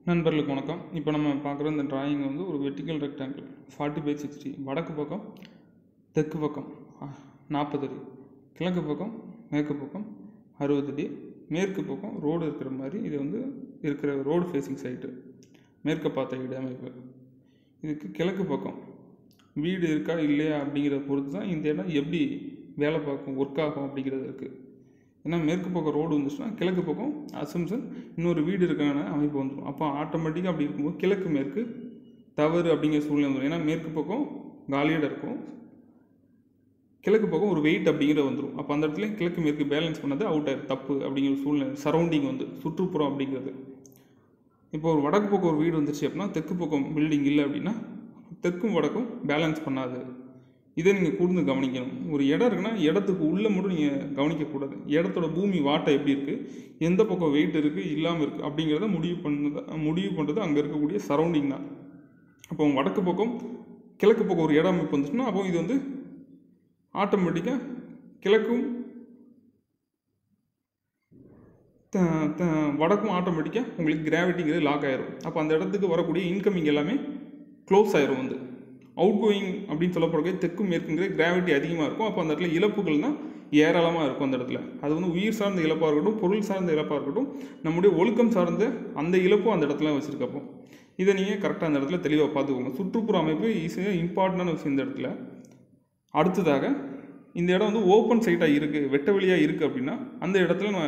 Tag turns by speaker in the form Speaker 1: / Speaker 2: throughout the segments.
Speaker 1: நண்பர்களுக்கு வணக்கம் இப்போ நம்ம பார்க்குற இந்த டிராயிங் வந்து ஒரு vertical rectangle forty by sixty வடக்கு பக்கம் தெற்கு பக்கம் நாற்பது அடி கிழக்கு பக்கம் மேற்கு பக்கம் அறுபது அடி மேற்கு பக்கம் ரோடு இருக்கிற மாதிரி இது வந்து இருக்கிற ரோடு ஃபேஸிங் சைட்டு மேற்க பார்த்த வீடு அமைப்பு இதுக்கு கிழக்கு பக்கம் வீடு இருக்கா இல்லையா அப்படிங்கிறத பொறுத்து தான் இந்த இடம் எப்படி வேலை பார்க்கும் ஒர்க் ஆகும் அப்படிங்கிறது இருக்குது ஏன்னா மேற்கு பக்கம் ரோடு வந்துச்சுன்னா கிழக்கு பக்கம் அசம்சன் இன்னொரு வீடு இருக்கான அமைப்பு வந்துடும் அப்போ ஆட்டோமேட்டிக்காக அப்படி இருக்கும்போது கிழக்கு மேற்கு தவறு அப்படிங்கிற சூழ்நிலை வந்துடும் ஏன்னா மேற்கு பக்கம் காலியாக இருக்கும் கிழக்கு பக்கம் ஒரு வெயிட் அப்படிங்கிற வந்துடும் அப்போ அந்த இடத்துல கிழக்கு மேற்கு பேலன்ஸ் பண்ணது அவுட் ஆயிரும் தப்பு அப்படிங்கிற சூழ்நிலை சரௌண்டிங் வந்து சுற்றுப்புறம் அப்படிங்கிறது இப்போ ஒரு வடக்கு பக்கம் ஒரு வீடு வந்துச்சு அப்படின்னா தெற்கு பக்கம் பில்டிங் இல்லை அப்படின்னா தெற்கும் வடக்கும் பேலன்ஸ் பண்ணாது இதை நீங்கள் கூர்ந்து கவனிக்கணும் ஒரு இடம் இருக்குன்னா இடத்துக்கு உள்ளே மட்டும் நீங்கள் கவனிக்கக்கூடாது இடத்தோட பூமி வாட்டை எப்படி இருக்குது எந்த பக்கம் வெயிட் இருக்குது இல்லாமல் இருக்குது அப்படிங்கிறத முடிவு பண்ணது முடிவு பண்ணுறது அங்கே இருக்கக்கூடிய சரௌண்டிங் தான் அப்போ வடக்கு பக்கம் கிழக்கு பக்கம் ஒரு இடம் அமைப்பு வந்துச்சுன்னா அப்போ இது வந்து ஆட்டோமேட்டிக்காக கிழக்கும் த- த- வடக்கும் ஆட்டோமேட்டிக்காக உங்களுக்கு கிராவிட்டிங்கிறது லாக் ஆயிரும் அப்போ அந்த இடத்துக்கு வரக்கூடிய இன்கமிங் எல்லாமே க்ளோஸ் ஆயிரும் வந்து அவுட் கோயிங் அப்படின்னு சொல்லப்படக்கூடிய தெற்கு மேற்குங்கிற கிராவிட்டி அதிகமாக இருக்கும் அப்போ அந்த இடத்துல இழப்புகள் தான் ஏராளமாக இருக்கும் அந்த இடத்துல அது வந்து உயிர் சார்ந்த இழப்பாக இருக்கட்டும் பொருள் சார்ந்த இழப்பாக இருக்கட்டும் நம்முடைய ஒழுக்கம் சார்ந்த அந்த இழப்பும் அந்த இடத்துல வச்சுருக்கப்போ இதை நீங்கள் கரெக்டாக அந்த இடத்துல தெளிவாக பார்த்துக்கோங்க சுற்றுப்புற அமைப்பு ஈஸியாக இம்பார்ட்டண்டான விஷயம் இந்த இடத்துல அடுத்ததாக இந்த இடம் வந்து ஓப்பன் சைட்டாக இருக்குது வெட்ட வெளியாக இருக்குது அப்படின்னா அந்த இடத்துல நம்ம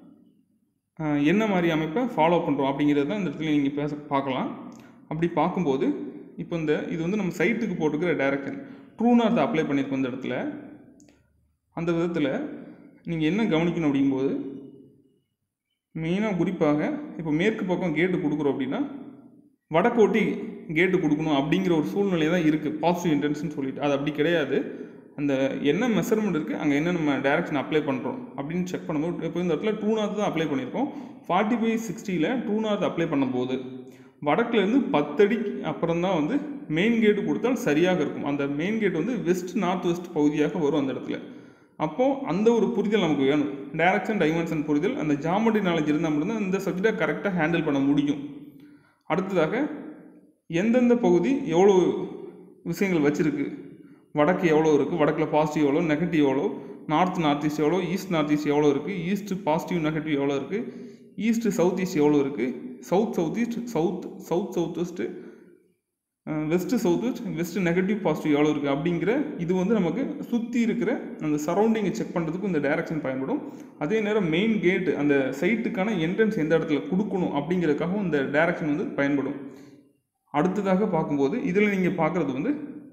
Speaker 1: ஆஹ், என்ன மாதிரி அமைப்பை ஃபாலோ பண்ணுறோம் அப்படிங்கிறது தான் இந்த இடத்துல நீங்கள் பேச பார்க்கலாம் அப்படி பார்க்கும்போது இப்போ இந்த இது வந்து நம்ம சைட்டுக்கு போட்டுக்கிற டைரக்ஷன் ட்ரூ நார்த்தை அப்ளை பண்ணியிருக்கோம் இந்த இடத்துல அந்த விதத்தில் நீங்கள் என்ன கவனிக்கணும் அப்படிங்கும்போது மெயினாக குறிப்பாக இப்போ மேற்கு பக்கம் கேட்டு கொடுக்குறோம் அப்படின்னா வடக்கோட்டி கேட்டு கொடுக்கணும் அப்படிங்கிற ஒரு சூழ்நிலை தான் இருக்குது பாசிட்டிவ் இன்டென்ஷன் சொல்லிட்டு அது அப்படி கிடையாது அந்த என்ன மெஷர்மெண்ட் இருக்குது அங்கே என்ன நம்ம டைரக்ஷன் அப்ளை பண்ணுறோம் அப்படின்னு செக் பண்ணும்போது இப்போ இந்த இடத்துல டூ நார்த் தான் அப்ளை பண்ணியிருக்கோம் ஃபார்ட்டி ஃபைவ் சிக்ஸ்டியில் டூ நார்த் அப்ளை பண்ணும்போது வடக்குலேருந்து பத்தடி அப்புறம் தான் வந்து மெயின் கேட்டு கொடுத்தால் சரியாக இருக்கும் அந்த மெயின் கேட் வந்து வெஸ்ட் நார்த் வெஸ்ட் பகுதியாக வரும் அந்த இடத்துல அப்போது அந்த ஒரு புரிதல் நமக்கு வேணும் டைரக்ஷன் டைமென்ஷன் புரிதல் அந்த ஜாமெட்ரி நாலேஜ் இருந்தால் மட்டும்தான் இந்த சப்ஜெக்டை கரெக்டாக ஹேண்டில் பண்ண முடியும் அடுத்ததாக எந்தெந்த பகுதி எவ்வளோ விஷயங்கள் வச்சுருக்கு வடக்கு எவ்வளோ இருக்குது வடக்கில் பாசிட்டிவ் எவ்வளோ நெகட்டிவ் எவ்வளோ நார்த் நார்த் ஈஸ்ட் எவ்வளோ ஈஸ்ட் நார்த் ஈஸ்ட் எவ்வளோ இருக்குது ஈஸ்ட் பாசிட்டிவ் நெகட்டிவ் எவ்வளோ இருக்குது ஈஸ்ட் சவுத் ஈஸ்ட் எவ்வளோ இருக்குது south south east south south south west west south west west negative positive எவ்வளோ இருக்குது அப்படிங்கிற இது வந்து நமக்கு சுற்றி இருக்கிற அந்த சரௌண்டிங்கை செக் பண்ணுறதுக்கு இந்த டைரக்ஷன் பயன்படும் அதே நேரம் மெயின் கேட் அந்த சைட்டுக்கான என்ட்ரன்ஸ் எந்த இடத்துல கொடுக்கணும் அப்படிங்கிறதுக்காகவும் இந்த டைரக்ஷன் வந்து பயன்படும் அடுத்ததாக பார்க்கும்போது இதில் நீங்கள் பார்க்குறது வந்து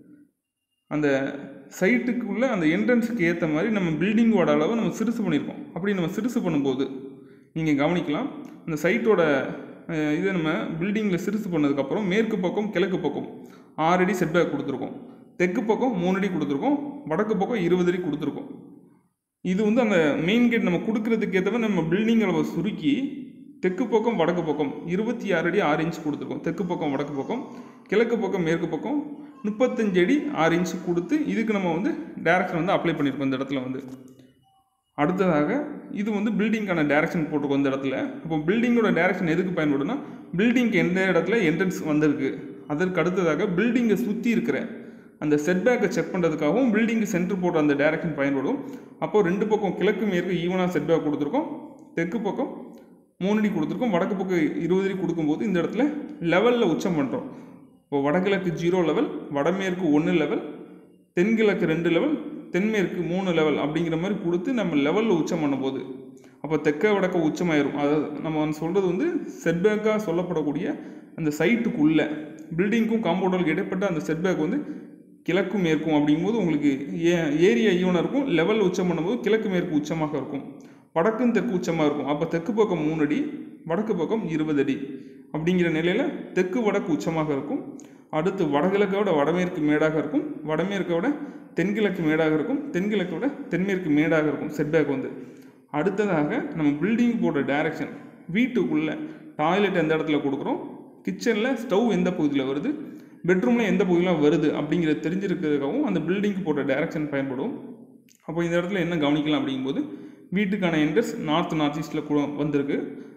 Speaker 1: அந்த சைட்டுக்குள்ளே அந்த என்ட்ரன்ஸுக்கு ஏற்ற மாதிரி நம்ம பில்டிங்கோட அளவை நம்ம சிறுசு பண்ணியிருக்கோம் அப்படி நம்ம சிறுசு பண்ணும்போது நீங்கள் கவனிக்கலாம் அந்த சைட்டோட அஹ், இதை நம்ம பில்டிங்கில் சிறுசு பண்ணதுக்கப்புறம் மேற்கு பக்கம் கிழக்கு பக்கம் ஆறு அடி செட்பேக் கொடுத்துருக்கோம் தெற்கு பக்கம் மூணு அடி கொடுத்துருக்கோம் வடக்கு பக்கம் இருபது அடி கொடுத்துருக்கோம் இது வந்து அந்த மெயின் கேட் நம்ம கொடுக்கறதுக்கு ஏற்றவ நம்ம பில்டிங் அளவை சுருக்கி தெற்கு பக்கம் வடக்கு பக்கம் இருபத்தி ஆறு அடி ஆறு இன்ச் கொடுத்துருக்கோம் தெற்கு பக்கம் வடக்கு பக்கம் கிழக்கு பக்கம் மேற்கு பக்கம் முப்பத்தஞ்சு அடி ஆறு இன்ச் கொடுத்து இதுக்கு நம்ம வந்து டைரக்ஷன் வந்து அப்ளை பண்ணியிருக்கோம் இந்த இடத்துல வந்து அடுத்ததாக இது வந்து பில்டிங்கான டைரக்ஷன் போட்டிருக்கோம் இந்த இடத்துல அப்போ பில்டிங்கோட டைரக்ஷன் எதுக்கு பயன்படும்னா பில்டிங்க்கு எந்த இடத்துல என்ட்ரன்ஸ் வந்திருக்கு அதற்கு அடுத்ததாக பில்டிங்கை சுற்றி இருக்கிற அந்த செட்பேக்கை செக் பண்ணுறதுக்காகவும் பில்டிங்கு சென்டர் போடுற அந்த டைரக்ஷன் பயன்படும் அப்போ ரெண்டு பக்கம் கிழக்கு மேற்கு ஈவனாக செட்பேக் கொடுத்துருக்கோம் தெற்கு பக்கம் மூணு அடி கொடுத்துருக்கோம் வடக்கு பக்கம் இருபது அடி கொடுக்கும்போது இந்த இடத்துல லெவலில் உச்சம் பண்ணுறோம் இப்போ வடகிழக்கு ஜீரோ லெவல் வடமேற்கு ஒன்று லெவல் தென்கிழக்கு ரெண்டு லெவல் தென்மேற்கு மூணு லெவல் அப்படிங்கிற மாதிரி கொடுத்து நம்ம லெவலில் உச்சம் பண்ணும்போது அப்போ தெற்க வடக்க உச்சமாயிரும் அதாவது நம்ம சொல்கிறது வந்து செட்பேக்காக சொல்லப்படக்கூடிய அந்த சைட்டுக்குள்ளே பில்டிங்க்கும் காம்பவுண்டருக்கு இடைப்பட்ட அந்த செட்பேக் வந்து கிழக்கும் மேற்கும் அப்படிங்கும்போது உங்களுக்கு ஏ ஏரியா ஈவனாக இருக்கும் லெவலில் உச்சம் பண்ணும்போது கிழக்கு மேற்கு உச்சமாக இருக்கும் வடக்கும் தெற்கு உச்சமாக இருக்கும் அப்போ தெற்கு பக்கம் மூணு அடி வடக்கு பக்கம் இருபது அடி அப்படிங்கிற நிலையில் தெற்கு வடக்கு உச்சமாக இருக்கும் அடுத்து வடகிழக்கை விட வடமேற்கு மேடாக இருக்கும் வடமேற்கை விட தென்கிழக்கு மேடாக இருக்கும் தென்கிழக்கை விட தென்மேற்கு மேடாக இருக்கும் செட்பேக் வந்து அடுத்ததாக நம்ம பில்டிங் போடுற டைரக்ஷன் வீட்டுக்குள்ளே டாய்லெட் எந்த இடத்துல கொடுக்குறோம் கிச்சனில் ஸ்டவ் எந்த பகுதியில் வருது பெட்ரூமில் எந்த பகுதியில் வருது அப்படிங்கிறத தெரிஞ்சிருக்கிறதுக்காகவும் அந்த பில்டிங்க்கு போடுற டைரக்ஷன் பயன்படும் அப்போ இந்த இடத்துல என்ன கவனிக்கலாம் அப்படிங்கும்போது வீட்டுக்கான என்ட்ரன்ஸ் நார்த் நார்த் ஈஸ்ட்டில் வந்திருக்கு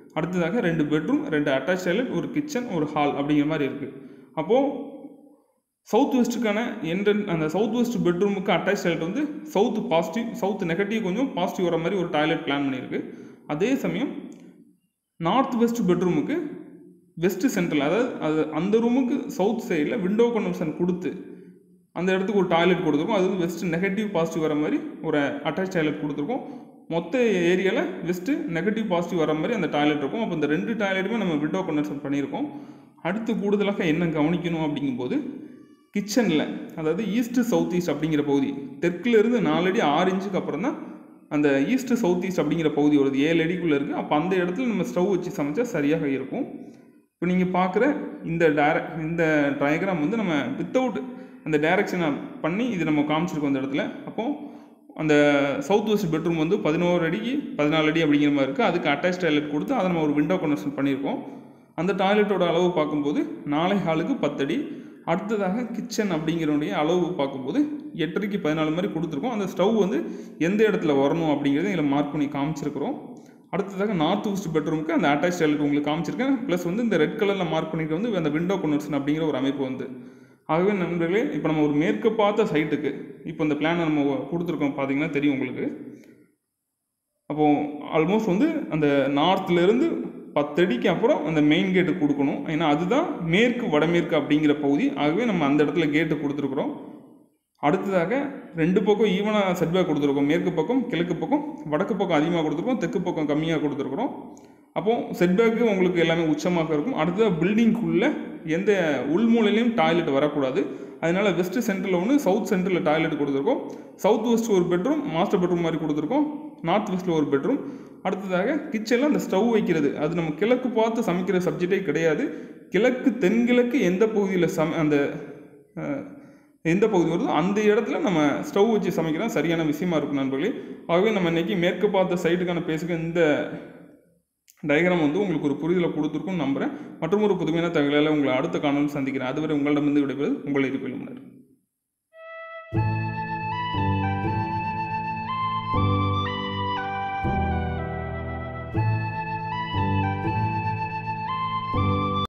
Speaker 1: அடுத்ததாக ரெண்டு பெட்ரூம் ரெண்டு அட்டாச் டாய்லெட் ஒரு கிச்சன் ஒரு ஹால் அப்படிங்கிற மாதிரி இருக்குது அப்போது சவுத் வெஸ்ட்டுக்கான என்ட்ரன் அந்த சவுத் வெஸ்ட் பெட்ரூமுக்கு அட்டாச் டாய்லெட் வந்து சவுத் பாசிட்டிவ் சவுத் நெகட்டிவ் கொஞ்சம் பாசிட்டிவ் வர மாதிரி ஒரு டாய்லெட் பிளான் பண்ணியிருக்கு அதே சமயம் நார்த் வெஸ்ட் பெட்ரூமுக்கு வெஸ்ட் சென்ட்ரல் அதாவது அது அந்த ரூமுக்கு சவுத் சைடில் விண்டோ கன்வென்ஷன் கொடுத்து அந்த இடத்துக்கு ஒரு டாய்லெட் கொடுத்துருக்கோம் அது வந்து வெஸ்ட் நெகட்டிவ் பாசிட்டிவ் வர மாதிரி ஒரு அட்டாச் டாய்லெட் கொடுத்துருக்கோம் மொத்த ஏரியாவில் வெஸ்ட்டு நெகட்டிவ் பாசிட்டிவ் வர மாதிரி அந்த டாய்லெட் இருக்கும் அப்போ இந்த ரெண்டு டாய்லெட்டுமே நம்ம விண்டோ கன்வென்ஷன் பண்ணியிருக்கோம் அடுத்து கூடுதலாக என்ன கவனிக்கணும் அப்படிங்கும்போது கிச்சனில் அதாவது ஈஸ்ட் சவுத் ஈஸ்ட் அப்படிங்கிற பகுதி தெற்குல இருந்து நாலு அடி ஆறு இன்ச்சுக்கு அப்புறம் தான் அந்த ஈஸ்ட் சவுத் ஈஸ்ட் அப்படிங்கிற பகுதி வருது ஏழு அடிக்குள்ளே இருக்குது அப்போ அந்த இடத்துல நம்ம ஸ்டவ் வச்சு சமைச்சா சரியாக இருக்கும் இப்போ நீங்கள் பார்க்குற இந்த டேர இந்த டயக்ராம் வந்து நம்ம வித்தவுட் அந்த டைரக்ஷனை பண்ணி இது நம்ம காமிச்சிருக்கோம் அந்த இடத்துல அப்போது அந்த சவுத் வெஸ்ட் பெட்ரூம் வந்து பதினோரு அடிக்கு பதினாலு அடி அப்படிங்கிற மாதிரி இருக்குது அதுக்கு அட்டாச் டாய்லெட் கொடுத்து அதை நம்ம ஒரு விண்டோ கன்வர்ஷன் பண்ணியிருக்கோம் அந்த டாய்லெட்டோட அளவு பார்க்கும்போது நாளை ஹாலுக்கு பத்தடி அடுத்ததாக கிச்சன் அப்படிங்கிறனுடைய அளவு பார்க்கும்போது எட்டரைக்கு பதினாலு மாதிரி கொடுத்துருக்கோம் அந்த ஸ்டவ் வந்து எந்த இடத்துல வரணும் அப்படிங்கிறத இதில் மார்க் பண்ணி காமிச்சிருக்கிறோம் அடுத்ததாக நார்த் வெஸ்ட் பெட்ரூமுக்கு அந்த அட்டாச் டாய்லெட் உங்களுக்கு காமிச்சிருக்கேன் ப்ளஸ் வந்து இந்த ரெட் கலரில் மார்க் பண்ணிட்டு வந்து அந்த விண்டோ கன்வர்ஷன் அப்படிங்கிற ஒரு அமைப்பு வந்து ஆகவே நண்பர்களே இப்போ நம்ம ஒரு மேற்கு பார்த்த சைட்டுக்கு இப்போ இந்த பிளானை நம்ம கொடுத்துருக்கோம் பார்த்தீங்கன்னா தெரியும் உங்களுக்கு அப்போது ஆல்மோஸ்ட் வந்து அந்த நார்த்லேருந்து பத்தடிக்கு அப்புறம் அந்த மெயின் கேட்டு கொடுக்கணும் ஏன்னா அதுதான் மேற்கு வடமேற்கு அப்படிங்கிற பகுதி ஆகவே நம்ம அந்த இடத்துல கேட்டு கொடுத்துருக்குறோம் அடுத்ததாக ரெண்டு பக்கம் ஈவனாக செட்பேக் கொடுத்துருக்கோம் மேற்கு பக்கம் கிழக்கு பக்கம் வடக்கு பக்கம் அதிகமாக கொடுத்துருக்கோம் தெற்கு பக்கம் கம்மியாக கொடுத்துருக்குறோம் அப்போது செட்பேக்கு உங்களுக்கு எல்லாமே உச்சமாக இருக்கும் அடுத்ததாக பில்டிங்குள்ளே எந்த உள்மூலையிலையும் டாய்லெட் வரக்கூடாது அதனால் வெஸ்ட் சென்டரில் ஒன்று சவுத் சென்டரில் டாய்லெட் கொடுத்துருக்கோம் சவுத் வெஸ்ட் ஒரு பெட்ரூம் மாஸ்டர் பெட்ரூம் மாதிரி கொடுத்துருக்கோம் நார்த் வெஸ்ட்டில் ஒரு பெட்ரூம் அடுத்ததாக கிச்சனில் அந்த ஸ்டவ் வைக்கிறது அது நம்ம கிழக்கு பார்த்து சமைக்கிற சப்ஜெக்டே கிடையாது கிழக்கு தென்கிழக்கு எந்த பகுதியில் சம அந்த அஹ், எந்த பகுதி வருதோ அந்த இடத்துல நம்ம ஸ்டவ் வச்சு சமைக்கிறது சரியான விஷயமா இருக்கும் நண்பர்களே ஆகவே நம்ம இன்னைக்கு மேற்கு பார்த்த சைட்டுக்கான பேசுக இந்த டயக்ராம் வந்து உங்களுக்கு ஒரு புரிதலை கொடுத்துருக்கும்னு நம்புகிறேன் மற்றும் ஒரு புதுமையான தகவலால் உங்களை அடுத்த காணொலி சந்திக்கிறேன் அதுவரை உங்களிடமிருந்து விடைபெறுவது உங்களை இருப்பிலும்